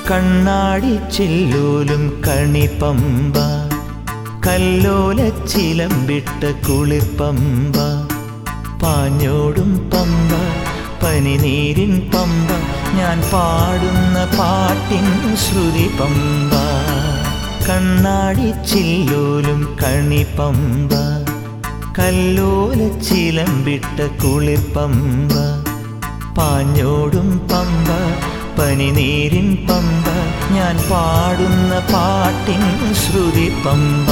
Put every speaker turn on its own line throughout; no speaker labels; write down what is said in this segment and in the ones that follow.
കണ്ണാടി ചില്ലൂലും കണിപ്പമ്പ കല്ലോല ചിലമ്പിട്ട കുളിർപ്പമ്പ പാഞ്ഞോടും പമ്പ പനിനീരിൻ പമ്പ ഞാൻ പാടുന്ന പാട്ടിൻ ശ്രുതി പമ്പ കണ്ണാടി ചില്ലൂലും കണിപ്പമ്പ കല്ലോല ചിലമ്പിട്ട കുളിർപ്പമ്പ പാഞ്ഞോടും പമ്പ പനിനീരിൻ പമ്പ ഞാൻ പാടുന്ന പാട്ടിൻ ശ്രുതി പമ്പ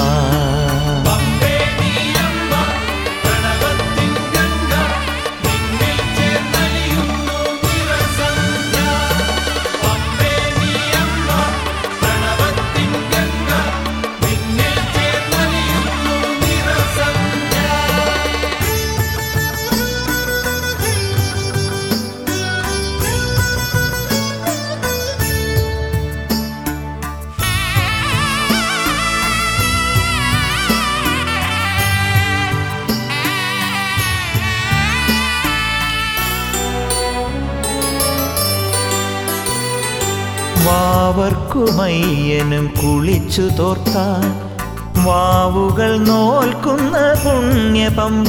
വാവർക്കുമയ്യനും കുളിച്ചു തോർത്താൻ വാവുകൾ നോൽക്കുന്ന പുണ്യപമ്പ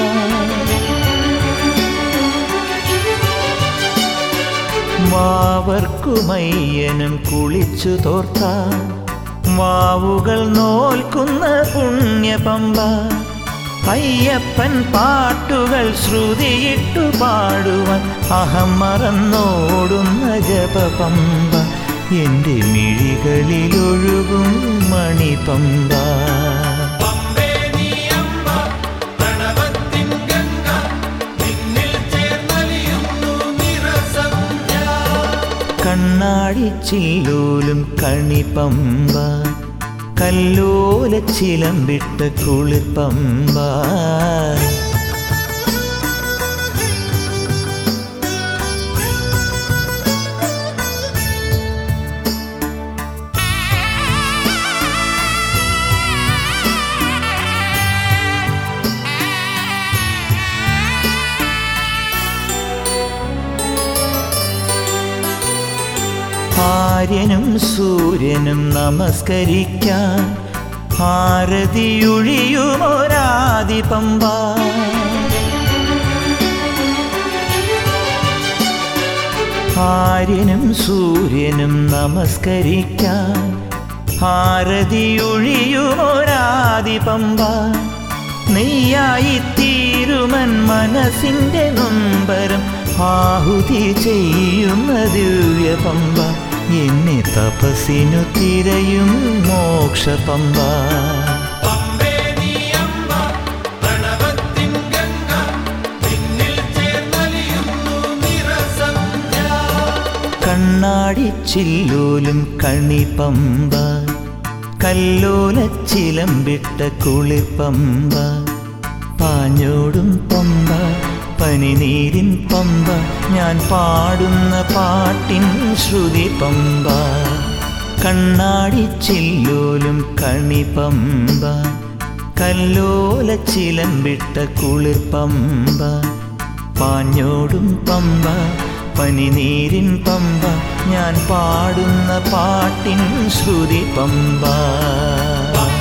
വാവർക്കുമയ്യനും കുളിച്ചു തോർത്താൻ വാവുകൾ നോൽക്കുന്ന പുണ്യപമ്പ അയ്യപ്പൻ പാട്ടുകൾ ശ്രുതിയിട്ടു പാടുവാൻ അഹം മറന്നോടുന്ന ജപപമ്പ എൻ്റെ മിഴികളിലൊഴുകും മണിപമ്പ കണ്ണാടി ചില്ലൂലും കണിപ്പമ്പ കല്ലോല ചിലമ്പിട്ട കുളിർപ്പമ്പ ആര്യനും സൂര്യനും നമസ്കരിക്കാൻ ആരതിയൊഴിയുമൊരാദി പമ്പ ആര്യനും സൂര്യനും നമസ്കരിക്കാൻ ആരതിയൊഴിയുമൊരാദി പമ്പ നെയ്യായി തീരുമൻ മനസ്സിൻ്റെ നൊമ്പരം ആഹുതി ചെയ്യുന്ന ദിവ്യ പമ്പ എന്നെ തപസ്സിനു തിരയും മോക്ഷ പമ്പ കണ്ണാടി ചില്ലൂലും കണിപ്പമ്പ കല്ലോല ചിലമ്പിട്ട കുളിർപ്പമ്പ പാഞ്ഞോടും പമ്പ പനിനീരിൻ പമ്പ ഞാൻ പാടുന്ന പാട്ടിൻ ശ്രുതി പമ്പ കണ്ണാടി ചില്ലൂലും കണിപ്പമ്പ കല്ലോല ചിലമ്പിട്ട കുളിർപ്പമ്പ പാഞ്ഞോടും പമ്പ പനിനീരിൻ പമ്പ ഞാൻ പാടുന്ന പാട്ടിൻ ശ്രുതി പമ്പ